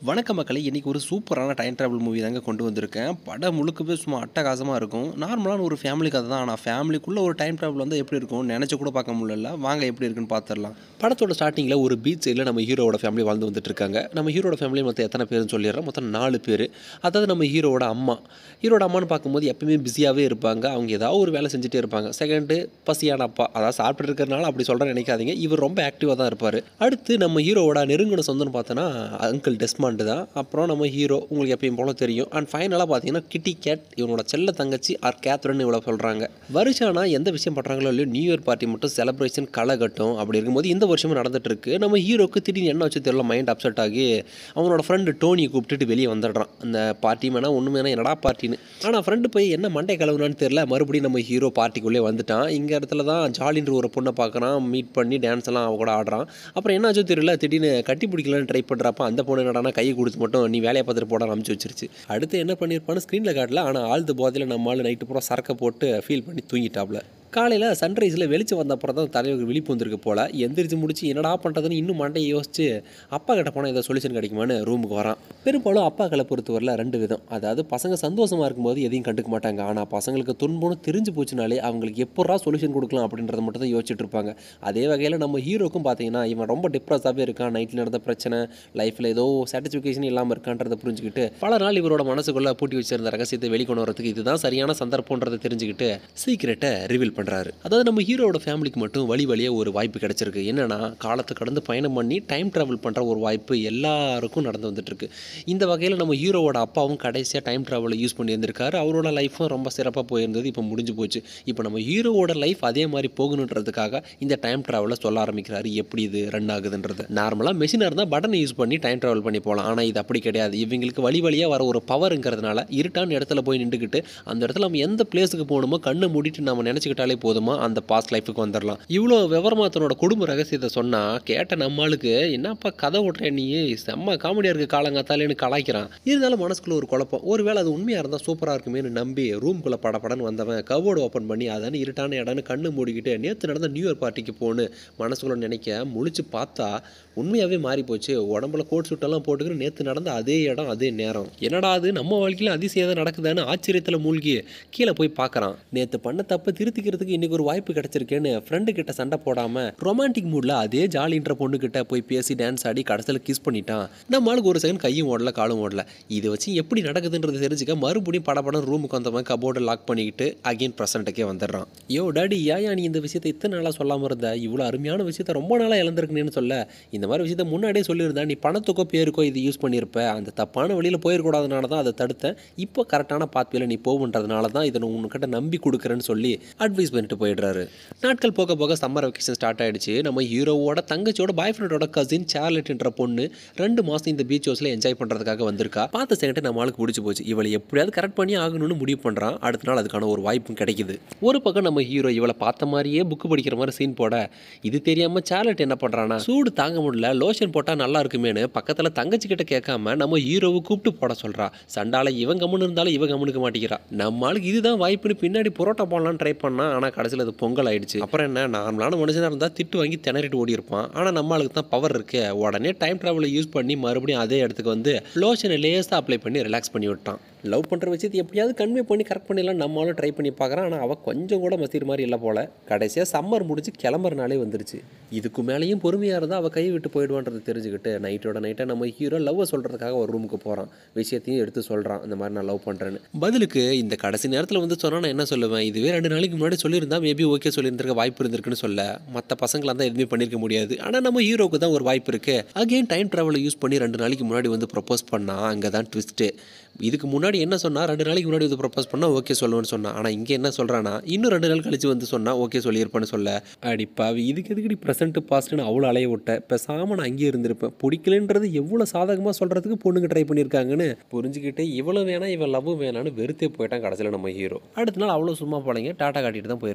வணக்க மக்களே இன்றைக்கி ஒரு சூப்பரான டைம் ட்ராவல் மூவி தாங்க கொண்டு வந்திருக்கேன் படம் முழுக்கவே சும்மா அட்டகாசமாக இருக்கும் நார்மலான ஒரு ஃபேமிலி கதை தான் ஆனால் ஃபேமிலிக்குள்ளே ஒரு டைம் ட்ராவல் வந்து எப்படி இருக்கும் நினச்சி கூட பார்க்க முடியல வாங்க எப்படி இருக்குன்னு பார்த்துடலாம் படத்தோட ஸ்டார்டிங்கில் ஒரு பீச் சைடில் நம்ம ஹீரோவோட ஃபேமிலி வாழ்ந்து வந்துட்டு இருக்காங்க நம்ம ஹீரோட ஃபேமிலி மொத்தம் எத்தனை பேருன்னு சொல்லிடுறோம் மொத்தம் நாலு பேர் அதாவது நம்ம ஹீரோவோட அம்மா ஹீரோட அம்மான்னு பார்க்கும்போது எப்பயுமே பிஸியாகவே இருப்பாங்க அவங்க ஏதாவது ஒரு வேலை செஞ்சுட்டே இருப்பாங்க செகண்டு பசியான அப்பா அதாவது சாப்பிட்டு இருக்கிறனால அப்படி சொல்கிறேன்னு நினைக்காதீங்க இவர் ரொம்ப ஆக்டிவாக தான் இருப்பார் அடுத்து நம்ம ஹீரோவோட நெருங்கின சொந்தம்னு பார்த்தோன்னா அங்கிள் டெஸ்மாண்டு தான் அப்புறம் நம்ம ஹீரோ உங்களுக்கு எப்பயும் போல தெரியும் அண்ட் ஃபைனலாக பார்த்தீங்கன்னா கிட்டி கேட் இவனோட செல்ல தங்கச்சி ஆர் கேத்ரன் இவ்வளோ சொல்கிறாங்க வருஷானா எந்த விஷயம் பண்ணுறாங்களோ இல்லையோ நியூ இயர் பார்ட்டி மட்டும் செலிப்ரேஷன் களை கட்டும் அப்படி இருக்கும்போது இந்த வருஷமும் நடந்துட்டு இருக்கு நம்ம ஹீரோக்கு திடீர்னு என்ன வச்சு தெரியல மைண்ட் அப்செட் ஆகி அவனோட ஃப்ரெண்டு டோனியை கூப்பிட்டுட்டு வெளியே வந்துடுறான் அந்த பார்ட்டி மேனா ஒன்று மேனா என்னடா பார்ட்டின்னு ஆனால் ஃப்ரெண்டு போய் என்ன மண்டை கலவுனான்னு தெரியல மறுபடியும் நம்ம ஹீரோ பார்ட்டிக்குள்ளே வந்துட்டான் இங்கே இடத்துல தான் ஜாலின்ற ஒரு பொண்ணை பார்க்குறான் மீட் பண்ணி டான்ஸ் எல்லாம் அவ கூட ஆடுறான் அப்புறம் என்ன ஆச்சோ தெரியல திடீர்னு கட்டி பிடிக்கலான்னு ட்ரை பண்ணுறப்ப அந்த பொண்ணு என்னடானா கையை கொடுத்து மட்டும் நீ வேலையை பார்த்துட்டு போட அனுப்பிச்சு வச்சிருச்சு அடுத்து என்ன பண்ணியிருப்பான்னு ஸ்க்ரீனில் காட்டல ஆனால் ஆழ்ந்த போதையில் நம்ம ஆள் நைட்டு பூரா சரக்கை போட்டு ஃபீல் பண்ணி தூங்கிட்டாப்ல காலையில் சன்ரைஸில் வெளிச்சம் வந்த அப்புறம் தான் தலைவருக்கு விழிப்பு வந்திருக்கு போல் எந்திரிச்சு முடிச்சு என்னடா பண்ணுறதுன்னு இன்னும் மண்டையை யோசிச்சு அப்பா கிட்ட போனால் ஏதோ சொல்யூஷன் கிடைக்குமான்னு ரூமுக்கு வரான் பெரும்பாலும் அப்பாக்களை பொறுத்தவரையில் ரெண்டு விதம் அதாவது பசங்க சந்தோஷமாக இருக்கும்போது எதையும் கண்டுக்க மாட்டாங்க ஆனால் பசங்களுக்கு துன்பம்னு தெரிஞ்சு போச்சுனாலே அவங்களுக்கு எப்படா சொல்யூஷன் கொடுக்கலாம் அப்படின்றத மட்டும் தான் யோசிச்சுட்டு இருப்பாங்க அதே வகையில் நம்ம ஹீரோக்கும் பார்த்தீங்கன்னா இவன் ரொம்ப டிப்ரெஸ்ஸாகவே இருக்கான் நைட்டில் நடந்த பிரச்சனை லைஃப்பில் ஏதோ சாட்டிஸ்ஃபிகேஷன் இல்லாமல் இருக்கான்றதை புரிஞ்சுக்கிட்டு பல நாள் இவரோட மனசுக்குள்ளே பூட்டி வச்சிருந்த ரகசியத்தை வெளிக்கொண்டு வரதுக்கு இதுதான் சரியான சந்தர்ப்பன்றதை தெரிஞ்சுக்கிட்டு சீக்கிரட்டை ரிவீல் பண்ணுறாரு அதாவது நம்ம ஹீரோவோட ஃபேமிலிக்கு மட்டும் வழி வழியாக ஒரு வாய்ப்பு கிடைச்சிருக்கு என்னன்னா காலத்தை கடந்து பயணம் பண்ணி டைம் ட்ராவல் பண்ணுற ஒரு வாய்ப்பு எல்லாருக்கும் நடந்து வந்துட்டு இருக்கு இந்த வகையில் நம்ம ஹீரோவோட அப்பாவும் கடைசியாக டைம் ட்ராவலை யூஸ் பண்ணி இருந்திருக்காரு அவரோட லைஃப்பும் ரொம்ப சிறப்பாக போயிருந்தது இப்போ முடிஞ்சு போச்சு இப்போ நம்ம ஹீரோவோட லைஃப் அதே மாதிரி போகணுன்றதுக்காக இந்த டைம் ட்ராவலை சொல்ல ஆரம்பிக்கிறாரு எப்படி இது ரன் ஆகுதுன்றது நார்மலாக மெஷினாக இருந்தால் பட்டனை யூஸ் பண்ணி டைம் ட்ராவல் பண்ணி போகலாம் ஆனால் இது அப்படி கிடையாது இவங்களுக்கு வழி வழியாக வர ஒரு பவருங்கிறதுனால இருட்டான இடத்துல போய் நின்றுக்கிட்டு அந்த இடத்துல நம்ம எந்த பிளேஸுக்கு போகணுமோ கண்ணை மூடிட்டு நம்ம நினச்சிக்கிட்டாலே போதுமா அந்த பாஸ்ட் லைஃபுக்கு வந்துடலாம் இவ்வளோ விவரமா தன்னோட குடும்ப ரகசியத்தை சொன்னால் கேட்ட நம்மளுக்கு என்னப்பா கதை ஓட்டுற நீ செம்ம காமெடியாக இருக்க காலங்காத்தாலேன்னு கலாய்க்கிறான் இருந்தாலும் மனசுக்குள்ள ஒரு குழப்பம் ஒருவேளை அது உண்மையாக இருந்தால் சூப்பராக இருக்குமேனு நம்பி ரூம்குள்ளே படப்படன்னு வந்தவன் கவோர்டு ஓப்பன் பண்ணி அதான இருட்டான இடம்னு கண்ணு மூடிக்கிட்டு நேற்று நடந்த நியூ இயர் பார்ட்டிக்கு போன்னு மனசுக்குள்ள நினைக்க முழிச்சு பார்த்தா உண்மையாகவே மாறி போச்சு உடம்புல கோட் சுட்டெல்லாம் போட்டுக்கிட்டு நேற்று நடந்த அதே இடம் அதே நேரம் என்னடா அது நம்ம வாழ்க்கையில் அதிசயம் தான் நடக்குதான்னு ஆச்சரியத்தில் மூழ்கி கீழே போய் பார்க்குறான் நேற்று பண்ண தப்பு திருத்திக்கிறதுக்கு இன்னைக்கு ஒரு வாய்ப்பு கிடைச்சிருக்கேன்னு ஃப்ரெண்டு கிட்ட சண்டை போடாமல் ரொமான்டிக் மூடில் அதே ஜாலின்ற பொண்ணு கிட்ட போய் பேசி டான்ஸ் ஆடி கடைசியில் கிஸ் பண்ணிட்டான் நம்ம ஆளுக்கு ஒரு செகண்ட் கையும் ஓடல காலும் ஓடல இதை வச்சு எப்படி நடக்குதுன்றது தெரிஞ்சுக்க மறுபடியும் படப்படம் ரூமுக்கு வந்தவன் கபோர்டை லாக் பண்ணிக்கிட்டு அகைன் ப்ரெசண்ட்டுக்கே வந்துடுறான் யோ டாடி ஏயா நீ இந்த விஷயத்தை இத்தனை நாளாக சொல்லாமல் இருந்த இவ்வளோ அருமையான விஷயத்த ரொம்ப நாளாக இழந்திருக்குன்னு சொல்ல இந்த மாதிரி விஷயத்த முன்னாடியே சொல்லியிருந்தா நீ பணத்துக்கோ பேருக்கோ இது யூஸ் பண்ணியிருப்ப அந்த தப்பான வழியில் போயிடக்கூடாதனால தான் அதை தடுத்தேன் இப்போ கரெக்டான பாத்வேல நீ போகுன்றதுனால தான் இதை நான் உன்கிட்ட நம்பி கொடுக்குறேன்னு சொல்லி அட்வைஸ் பண்ணிட்டு போயிடுறாரு நாட்கள் போக போக சம்மர் வெக்கேஷன் ஸ்டார்ட் ஆயிடுச்சு நம்ம ஹீரோவோட தங்கச்சியோட பாய் ஃப்ரெண்டோட கசின் சார்லெட்ன்ற பொண்ணு ரெண்டு மாதம் இந்த பீச் ஹவுஸில் என்ஜாய் பண்ணுறதுக்காக வந்திருக்கா பார்த்த செகண்ட் நம்ம ஆளுக்கு பிடிச்சி போச்சு இவளை எப்படியாவது கரெக்ட் பண்ணி ஆகணும்னு முடிவு பண்ணுறான் அடுத்த நாள் அதுக்கான ஒரு வாய்ப்பும் கிடைக்குது ஒரு பக்கம் நம்ம ஹீரோ இவளை பார்த்த மாதிரியே புக்கு படிக்கிற மாதிரி சீன் போட இது தெரியாமல் சார்லெட் என்ன பண்ணுறான்னா சூடு தாங்க முடியல லோஷன் போட்டால் நல்லா இருக்குமேனு பக்கத்தில் தங்கச்சி கிட்ட கேட்காம நம்ம ஹீரோவை கூப்பிட்டு போட சொல்கிறா சண்டால இவன் கம்முன்னு இருந்தாலும் இவன் கம்முனுக்க மாட்டேங்கிறா நம்ம ஆளுக்கு இதுதான் வாய்ப்புன்னு பின்னாடி புரோட்டா போடலான்னு ட்ரை பண்ணா ஆனால் கடைசியில் அது பொங்கல் ஆயிடுச்சு அப்புறம் என்ன நார்மலான மனுஷனாக இருந்தால் திட்டு வாங்கி திணறிட்டு ஓடி இருப்பான் ஆனால் நம்ம ஆளுக்கு தான் பவர் இருக்கு உடனே டைம் ட்ராவலை யூஸ் பண்ணி மறுபடியும் அதே இடத்துக்கு வந்து லோஷனை லேஸாக அப்ளை பண்ணி ரிலாக்ஸ் பண்ணி விட்டான் லவ் பண்ணுற விஷயத்தை எப்படியாவது கன்வே பண்ணி கரெக்ட் பண்ணிடலாம் நம்மளும் ட்ரை பண்ணி பார்க்குறான் ஆனால் அவள் கொஞ்சம் கூட மசீர் மாதிரி இல்லை போல கடைசியாக சம்மர் முடிச்சு கிளம்புறனாலே வந்துருச்சு இதுக்கு மேலேயும் பொறுமையாக இருந்தால் அவள் கை விட்டு போயிடுவான்றது தெரிஞ்சுக்கிட்டு நைட்டோட நைட்டாக நம்ம ஹீரோ லவ்வை சொல்கிறதுக்காக ஒரு ரூமுக்கு போகிறான் விஷயத்தையும் எடுத்து சொல்கிறான் இந்த மாதிரி நான் லவ் பண்ணுறேன்னு பதிலுக்கு இந்த கடைசி நேரத்தில் வந்து சொன்னால் நான் என்ன சொல்லுவேன் இதுவே ரெண்டு நாளைக்கு முன்னாடி சொல்லியிருந்தா மேபி ஓகே சொல்லியிருந்திருக்க வாய்ப்பு இருந்திருக்குன்னு சொல்ல மற்ற பசங்களாக தான் எதுவுமே பண்ணியிருக்க முடியாது ஆனால் நம்ம ஹீரோக்கு தான் ஒரு வாய்ப்பு இருக்குது அகைன் டைம் ட்ராவலை யூஸ் பண்ணி ரெண்டு நாளைக்கு முன்னாடி வந்து ப்ரப்போஸ் பண்ணால் அங்கே தான் ட்விஸ்ட்டு இதுக்கு முன்னாடி என்ன சொன்னா ரெண்டு நாளைக்கு முன்னாடி வந்து ப்ரப்போஸ் பண்ணால் ஓகே சொல்லுவேன்னு சொன்னான் ஆனால் இங்கே என்ன சொல்கிறான்னா இன்னும் ரெண்டு நாள் கழிச்சு வந்து சொன்னால் ஓகே சொல்லியிருப்பேன்னு சொல்ல அடி பாவி இதுக்கு எதுக்கடி ப்ரெசென்ட்டு பாஸ்ட்னு அவ்வளோ அலைய விட்ட பேசாமல் நான் அங்கேயே இருந்திருப்பேன் பிடிக்கலன்றது எவ்வளோ சாதகமாக சொல்கிறதுக்கு பொண்ணுங்க ட்ரை பண்ணியிருக்காங்கன்னு புரிஞ்சுக்கிட்டு இவ்வளோ வேணாம் இவன் லவ் வேணான்னு வெறுத்தே போயிட்டான் கடைசியில் நம்ம ஹீரோ அடுத்த நாள் அவ்வளோ சும்மா போலங்க டாட்டா காட்டிட்டு தான் போயிருக்கா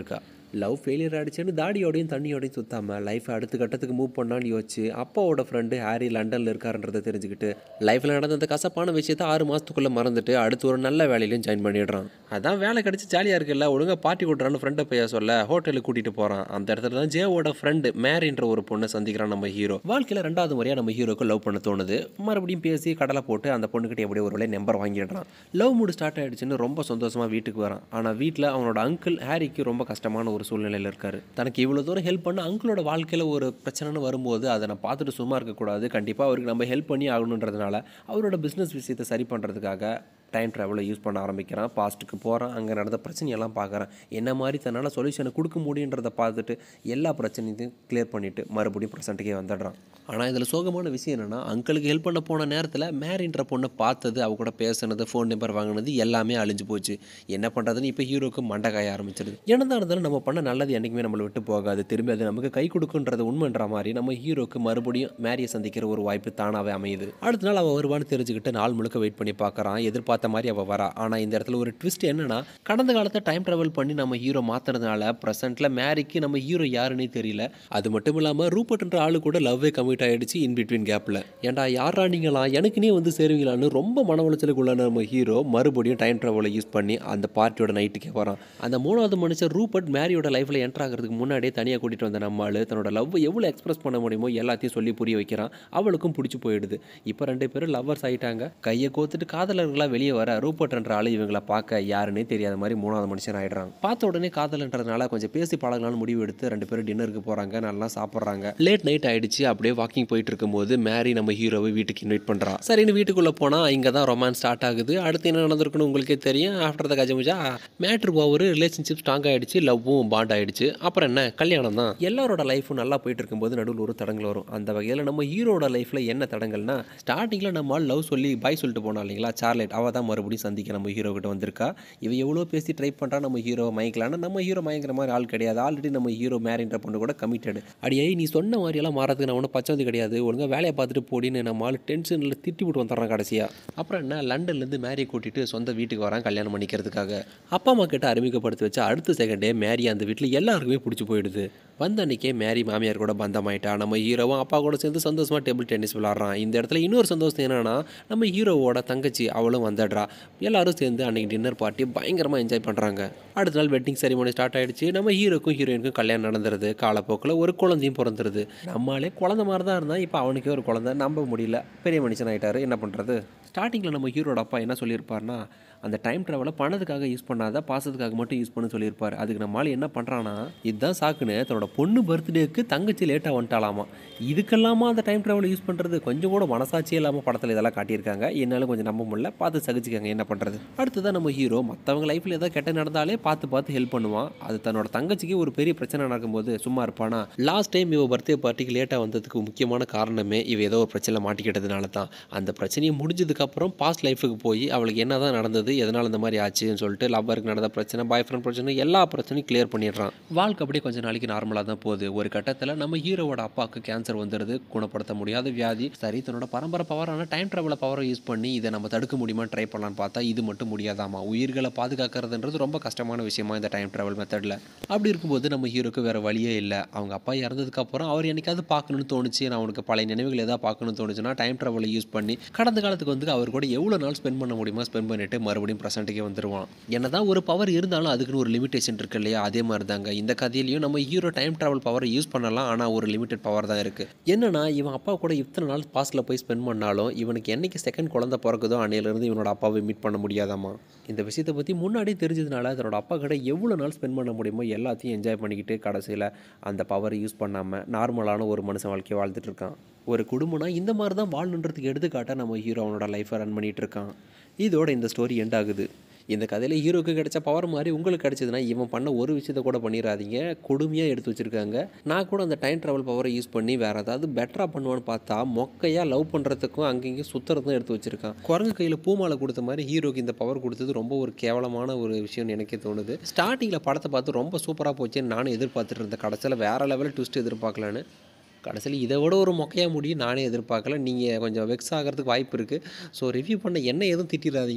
லவ் ஃபெயிலியர் ஆகிடுச்சுன்னு தாடியோடையும் தண்ணியோடையும் சுத்தாமல் லைஃப்பை அடுத்த கட்டத்துக்கு மூவ் பண்ணான்னு யோசிச்சு அப்பாவோட ஃப்ரெண்டு ஹாரி லண்டனில் இருக்காருன்றதை தெரிஞ்சுக்கிட்டு லைஃப்பில் நடந்த அந்த கசப்பான விஷயத்த ஆறு மாதத்துக்குள்ளே மறந்துட்டு அடுத்து ஒரு நல்ல வேலையிலையும் ஜாயின் பண்ணிடுறான் அதான் வேலை கிடச்சி ஜாலியாக இருக்குல்ல ஒழுங்காக பார்ட்டி கொடுறான்னு ஃப்ரெண்டை போய் சொல்ல ஹோட்டலுக்கு கூட்டிகிட்டு போகிறான் அந்த இடத்துல தான் ஜேவோட ஃப்ரெண்டு மேரின்ற ஒரு பொண்ணை சந்திக்கிறான் நம்ம ஹீரோ வாழ்க்கையில் ரெண்டாவது முறையாக நம்ம ஹீரோக்கு லவ் பண்ண தோணுது மறுபடியும் பேசி கடலை போட்டு அந்த பொண்ணுக்கிட்ட எப்படியோ ஒரு வேலை நம்பர் வாங்கிடுறான் லவ் மூடு ஸ்டார்ட் ஆயிடுச்சுன்னு ரொம்ப சந்தோஷமாக வீட்டுக்கு வரான் ஆனால் வீட்டில் அவனோட அங்கிள் ஹாரிக்கு ரொம்ப கஷ்டமான ஒரு சூழ்நிலையில் இருக்காரு தனக்கு இவ்வளோ தூரம் ஹெல்ப் பண்ண அங்கிளோட வாழ்க்கையில் ஒரு பிரச்சனைன்னு வரும்போது அதை நான் பார்த்துட்டு சும்மா இருக்கக்கூடாது கண்டிப்பாக அவருக்கு நம்ம ஹெல்ப் பண்ணி ஆகணுன்றதுனால அவரோட பிஸ்னஸ் விஷயத்தை சரி பண்ணுறதுக்காக டைம் ட்ராவலை யூஸ் பண்ண ஆரம்பிக்கிறான் பாஸ்ட்டுக்கு போகிறான் அங்கே நடந்த பிரச்சனையெல்லாம் பார்க்குறான் என்ன மாதிரி தன்னால் சொல்யூஷனை கொடுக்க முடியுன்றதை பார்த்துட்டு எல்லா பிரச்சனையும் கிளியர் பண்ணிவிட்டு மறுபடியும் ப்ரெசண்ட்டுக்கே வந்துடுறான் ஆனால் இதில் சோகமான விஷயம் என்னென்னா அங்கிளுக்கு ஹெல்ப் பண்ண போன நேரத்தில் மேரின்ற பொண்ணை பார்த்தது அவ கூட பேசுனது ஃபோன் நம்பர் வாங்கினது எல்லாமே அழிஞ்சு போச்சு என்ன பண்ணுறதுன்னு இப்போ ஹீரோக்கு மண்டை காய ஆரம்பிச்சிடுது என்னதான் இருந்தாலும் நம்ம பண்ண நல்லது என்றைக்குமே நம்மளை விட்டு போகாது திரும்பி அது நமக்கு கை கொடுக்குன்றது உண்மைன்ற மாதிரி நம்ம ஹீரோக்கு மறுபடியும் மேரியை சந்திக்கிற ஒரு வாய்ப்பு தானாகவே அமையுது அடுத்த நாள் அவள் வருவான்னு தெரிஞ்சுக்கிட்டு நாள் முழுக்க வெயிட் பண்ணி பார்க்குறான் எதிர்பார்த்த மாதிரி அவள் வரா ஆனால் இந்த இடத்துல ஒரு ட்விஸ்ட் என்னன்னா கடந்த காலத்தை டைம் ட்ராவல் பண்ணி நம்ம ஹீரோ மாத்துறதுனால ப்ரெசென்ட்டில் மேரிக்கு நம்ம ஹீரோ யாருன்னே தெரியல அது மட்டும் இல்லாமல் ரூபர்ட்ன்ற ஆளு கூட லவ்வே கமிட் ஆயிடுச்சு இன் பிட்வீன் கேப்பில் ஏன்டா யாரா நீங்களாம் எனக்குனே வந்து சேருவீங்களான்னு ரொம்ப மன உளைச்சலுக்குள்ளான நம்ம ஹீரோ மறுபடியும் டைம் ட்ராவலை யூஸ் பண்ணி அந்த பார்ட்டியோட நைட்டுக்கே வரான் அந்த மூணாவது மனுஷன் ரூபர்ட் மேரியோட லைஃப்பில் என்டர் ஆகிறதுக்கு முன்னாடியே தனியாக கூட்டிகிட்டு வந்த நம்ம ஆளு தன்னோட லவ் எவ்வளோ எக்ஸ்பிரஸ் பண்ண முடியுமோ எல்லாத்தையும் சொல்லி புரிய வைக்கிறான் அவளுக்கும் பிடிச்சி போயிடுது இப்போ ரெண்டு பேரும் லவ்வர்ஸ் ஆயிட்டாங்க கையை கோத்துட்டு காதலர்களாக வெளியே வர ரூபர்ட்ன்ற ஆளு இவங்களை பார்க்க யாருன்னே தெரியாத மாதிரி மூணாவது மனுஷன் ஆயிடுறாங்க பார்த்த உடனே காதல்ன்றதுனால கொஞ்சம் பேசி பழகலாம்னு முடிவு எடுத்து ரெண்டு பேரும் டின்னருக்கு போகிறாங்க நல்லா சாப்பிட்றாங்க லேட் நைட் ஆயிடுச்சு அப்படியே வாக்கிங் போயிட்டு இருக்கும்போது மேரி நம்ம ஹீரோவை வீட்டுக்கு இன்வைட் பண்ணுறா சரின்னு வீட்டுக்குள்ளே போனால் இங்கே தான் ரொமான்ஸ் ஸ்டார்ட் ஆகுது அடுத்து என்ன நடந்திருக்குன்னு உங்களுக்கே தெரியும் ஆஃப்டர் த கஜமுஜா மேட்ரு ஓவர் ரிலேஷன்ஷிப் ஸ்ட்ராங் ஆயிடுச்சு லவ்வும் பாண்ட் ஆயிடுச்சு அப்புறம் என்ன கல்யாணம் தான் எல்லாரோட லைஃப்பும் நல்லா போயிட்டு இருக்கும்போது நடுவில் ஒரு தடங்கள் வரும் அந்த வகையில் நம்ம ஹீரோட லைஃப்பில் என்ன தடங்கள்னா ஸ்டார்டிங்கில் நம்ம லவ் சொல்லி பாய் சொல்லிட்டு போனா இல்லைங்களா சார்லெட் அவள் தான் மறுபடியும் சந்திக்க நம்ம ஹீரோ கிட்ட வந்திருக்கா இவ எவ்வளோ பேசி ட்ரை பண்ணுறா நம்ம ஹீரோ மயக்கலான்னு நம்ம ஹீரோ மயங்கிற மாதிரி ஆள் கிடையாது ஆல்ரெடி நம்ம ஹீரோ மேரின்ற பொண்ணு கூட கமிட்டடு அடியே நீ சொன்ன மாதிரியெல்லாம் மாறதுக்கு நான் ஒன்றும் பச்சவந்து கிடையாது ஒழுங்காக வேலையை பார்த்துட்டு போடின்னு நம்ம ஆள் டென்ஷனில் திட்டி விட்டு வந்துடுறான் கடைசியாக அப்புறம் என்ன லண்டன்லேருந்து மேரியை கூட்டிட்டு சொந்த வீட்டுக்கு வரான் கல்யாணம் பண்ணிக்கிறதுக்காக அப்பா அம்மா கிட்ட அறிமுகப்படுத்தி வச்சா அடுத்த செகண்டே மேரி அந்த வீட்டில் எல்லாருக்குமே பிடிச்சி போயிடுது வந்த அன்னைக்கே மேரி மாமியார் கூட பந்தமாயிட்டா நம்ம ஹீரோவும் அப்பா கூட சேர்ந்து சந்தோஷமாக டேபிள் டென்னிஸ் விளாட்றான் இந்த இடத்துல இன்னொரு சந்தோஷம் என்னன்னா நம்ம ஹீரோவோட தங்கச்சி அவளும் வந்துடுறா எல்லாரும் சேர்ந்து அன்னைக்கு டின்னர் பார்ட்டி பயங்கரமாக என்ஜாய் பண்ணுறாங்க அடுத்த நாள் வெட்டிங் செரிமோனி ஸ்டார்ட் ஆயிடுச்சு நம்ம ஹீரோக்கும் ஹீரோயினுக்கும் கல்யாணம் நடந்துருது காலப்போக்கில் ஒரு குழந்தையும் பிறந்துருது நம்மளே குழந்தை மாதிரி தான் இருந்தால் இப்போ அவனுக்கே ஒரு குழந்தை நம்ப முடியல பெரிய மனுஷன் ஆயிட்டாரு என்ன பண்ணுறது ஸ்டார்டிங்கில் நம்ம ஹீரோட அப்பா என்ன சொல்லியிருப்பார்னா அந்த டைம் ட்ராவலை பணத்துக்காக யூஸ் பண்ணாத பாசத்துக்காக மட்டும் யூஸ் பண்ண சொல்லியிருப்பார் அதுக்கு நம்ம ஆள் என்ன பண்ணுறான்னா இதுதான் சாக்குன்னு தன்னோட பொண்ணு பர்த்டேக்கு தங்கச்சி லேட்டாக வந்துட்டாலாமா இதுக்கெல்லாமா அந்த டைம் ட்ராவலை யூஸ் பண்ணுறது கொஞ்சம் கூட மனசாட்சியே இல்லாமல் படத்தில் இதெல்லாம் காட்டியிருக்காங்க என்னாலும் கொஞ்சம் நம்ப முடியல பார்த்து சகிச்சுக்காங்க என்ன பண்ணுறது அடுத்ததான் நம்ம ஹீரோ மற்றவங்க லைஃப்பில் ஏதாவது கெட்ட நடந்தாலே பார்த்து பார்த்து ஹெல்ப் பண்ணுவான் அது தன்னோட தங்கச்சிக்கு ஒரு பெரிய பிரச்சனை நடக்கும்போது சும்மா இருப்பானா லாஸ்ட் டைம் இவ பர்த்டே பார்ட்டிக்கு லேட்டாக வந்ததுக்கு முக்கியமான காரணமே இவ ஏதோ ஒரு பிரச்சனை மாட்டிக்கிட்டதுனால தான் அந்த பிரச்சனையை முடிஞ்சதுக்கப்புறம் பாஸ்ட் லைஃபுக்கு போய் அவளுக்கு என்ன தான் நடந்தது எதனால் இந்த மாதிரி ஆச்சுன்னு சொல்லிட்டு லவ்வருக்கு நடந்த பிரச்சனை பாய் ஃப்ரெண்ட் பிரச்சனை எல்லா பிரச்சனையும் கிளியர் பண்ணிடுறான் வாழ்க்கை அப்படியே கொஞ்சம் நாளைக்கு நார்மலாக தான் போகுது ஒரு கட்டத்தில் நம்ம ஹீரோவோட அப்பாவுக்கு கேன்சர் வந்துடுது குணப்படுத்த முடியாத வியாதி சரி தன்னோட பரம்பரை பவரான டைம் ட்ராவலை பவரை யூஸ் பண்ணி இதை நம்ம தடுக்க முடியுமா ட்ரை பண்ணலான்னு பார்த்தா இது மட்டும் முடியாதாமா உயிர்களை பாதுகாக்கிறதுன்றது ரொம்ப கஷ்டமான விஷயமா இந்த டைம் ட்ராவல் மெத்தடில் அப்படி இருக்கும்போது நம்ம ஹீரோக்கு வேறு வழியே இல்லை அவங்க அப்பா இறந்ததுக்கப்புறம் அவர் என்னைக்காவது பார்க்கணும்னு தோணுச்சு நான் அவனுக்கு பழைய நினைவுகள் எதாவது பார்க்கணும்னு தோணுச்சுன்னா டைம் ட்ராவலை யூஸ் பண்ணி கடந்த காலத்துக்கு வந்து அவர் கூட எவ்வளோ நாள் ஸ்பெண்ட் பண்ண முடியுமா ஸ்பெண்ட் பண்ணிட்டு மறுபடியும் ப்ரெசென்ட்டுக்கே வந்துருவான் என்னதான் ஒரு பவர் இருந்தாலும் அதுக்குன்னு ஒரு லிமிடேஷன் இருக்கு இல்லையா அதே மாதிரி தாங்க இந்த கதையிலையும் நம்ம ஹீரோ டைம் ட்ராவல் பவரை யூஸ் பண்ணலாம் ஆனால் ஒரு லிமிடெட் பவர் தான் இருக்குது என்னன்னா இவன் அப்பா கூட இத்தனை நாள் பாஸ்டில் போய் ஸ்பெண்ட் பண்ணாலும் இவனுக்கு என்னைக்கு செகண்ட் குழந்தை பிறக்குதோ அன்னையிலேருந்து இவனோட அப்பாவை மீட் பண்ண முடியாதாமா இந்த விஷயத்தை பற்றி முன்னாடியே தெரிஞ்சதுனால தன்னோட அப்பா கிட்ட எவ்வளோ நாள் ஸ்பெண்ட் பண்ண முடியுமோ எல்லாத்தையும் என்ஜாய் பண்ணிக்கிட்டு கடைசியில் அந்த பவரை யூஸ் பண்ணாமல் நார்மலான ஒரு மனுஷன் வாழ்க்கையை வாழ்ந்துட்டு இருக்கான் ஒரு குடும்பம்னா இந்த மாதிரி தான் வாழணுன்றதுக்கு எடுத்துக்காட்ட நம்ம ஹீரோ அவனோட லைஃப்பை ரன் பண்ணிட்டு இருக்கான் இதோட இந்த ஸ்டோரி எண்ட் ஆகுது இந்த கதையில் ஹீரோக்கு கிடைச்ச பவர் மாதிரி உங்களுக்கு கிடைச்சதுன்னா இவன் பண்ண ஒரு விஷயத்த கூட பண்ணிடாதீங்க கொடுமையாக எடுத்து வச்சுருக்காங்க நான் கூட அந்த டைம் ட்ராவல் பவரை யூஸ் பண்ணி வேறு ஏதாவது பெட்டராக பண்ணுவான்னு பார்த்தா மொக்கையாக லவ் பண்ணுறதுக்கும் அங்கேயும் சுற்றுறதும் எடுத்து வச்சுருக்கான் குரங்கு கையில் பூமாலை கொடுத்த மாதிரி ஹீரோக்கு இந்த பவர் கொடுத்தது ரொம்ப ஒரு கேவலமான ஒரு விஷயம்னு எனக்கே தோணுது ஸ்டார்டிங்கில் படத்தை பார்த்து ரொம்ப சூப்பராக போச்சுன்னு நானும் எதிர்பார்த்துட்டு இருந்தேன் கடைசியில் வேறு லெவலில் ட்விஸ்ட் எதிர்பார்க்கலான்னு கடைசியில் இதை விட ஒரு மொக்கையாக முடியும் நானே எதிர்பார்க்கல நீங்கள் கொஞ்சம் வெக்ஸ் ஆகிறதுக்கு வாய்ப்பு இருக்குது ஸோ ரிவ்யூ பண்ண என்ன எதுவும் திட்டிடாதீங்க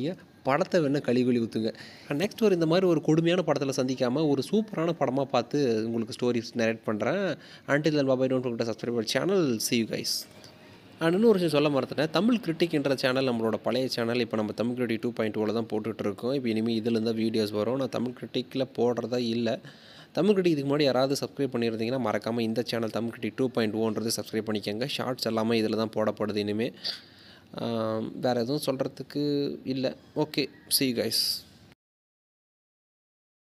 படத்தை வேணால் கழிவுலி ஊற்றுங்க நெக்ஸ்ட் ஒரு இந்த மாதிரி ஒரு கொடுமையான படத்தில் சந்திக்காமல் ஒரு சூப்பரான படமாக பார்த்து உங்களுக்கு ஸ்டோரிஸ் நரேட் பண்ணுறேன் until then bye bye don't forget to subscribe channel see you guys and இன்னொரு விஷயம் சொல்ல மறந்துட்டேன் தமிழ் கிரிட்டிக்ன்ற சேனல் நம்மளோட பழைய சேனல் இப்போ நம்ம தமிழ் கிரிட்டிக் டூ பாயிண்ட் டூவில் தான் போட்டுட்டு இருக்கோம் இப்போ இனிமேல் இதுலேருந்து தான் வீடியோஸ் வரும் நான் தமிழ் கிரிட்டிக்கில் போடுறதா இல்லை தமிழ் கிரிட்டிக் இதுக்கு முன்னாடி யாராவது சப்ஸ்கிரைப் பண்ணியிருந்தீங்கன்னா மறக்காமல் இந்த channel Tamil critic two point ஓன்றது சப்ஸ்கிரைப் பண்ணிக்கோங்க ஷார்ட்ஸ் எல்லாமே இதில் தான் போடப்படுது இனிமேல் வேறு எதுவும் சொல்கிறதுக்கு இல்லை ஓகே see you guys